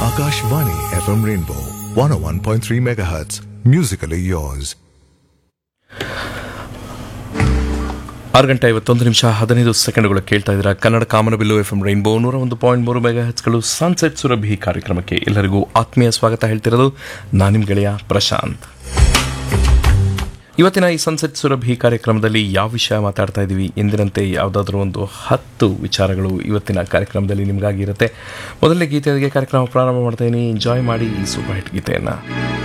Akashvani FM Rainbow 101.3 MHz. Musically yours. ಆರು ಗಂಟೆ ಐವತ್ತೊಂದು ನಿಮಿಷ ಹದಿನೈದು ಸೆಕೆಂಡ್ಗಳು ಕೇಳ್ತಾ ಇದ್ದೀರಾ ಕನ್ನಡ ಕಾಮನಬಿಲ್ಲು ಎಫ್ ಎಂ ರೈನ್ಬೋ ನೂರ ಒಂದು ಪಾಯಿಂಟ್ ಮೂರು ಮೆಗಾ ಹೆಚ್ಗಳು ಸನ್ಸೆಟ್ ಸುರಭಿ ಕಾರ್ಯಕ್ರಮಕ್ಕೆ ಎಲ್ಲರಿಗೂ ಆತ್ಮೀಯ ಸ್ವಾಗತ ಹೇಳ್ತಿರೋದು ನಾನು ನಿಮ್ಮ ಗೆಳೆಯ ಪ್ರಶಾಂತ್ ಇವತ್ತಿನ ಈ ಸನ್ಸೆಟ್ ಸುರಭಿ ಕಾರ್ಯಕ್ರಮದಲ್ಲಿ ಯಾವ ವಿಷಯ ಮಾತಾಡ್ತಾ ಇದ್ದೀವಿ ಎಂದಿನಂತೆ ಯಾವುದಾದ್ರೂ ಒಂದು ಹತ್ತು ವಿಚಾರಗಳು ಇವತ್ತಿನ ಕಾರ್ಯಕ್ರಮದಲ್ಲಿ ನಿಮಗಾಗಿರುತ್ತೆ ಮೊದಲನೇ ಗೀತೆಯೊಂದಿಗೆ ಕಾರ್ಯಕ್ರಮ ಪ್ರಾರಂಭ ಮಾಡ್ತಾ ಇದ್ದೀನಿ ಎಂಜಾಯ್ ಮಾಡಿ ಈ ಸೂಪರ್ ಹಿಟ್ ಗೀತೆಯನ್ನು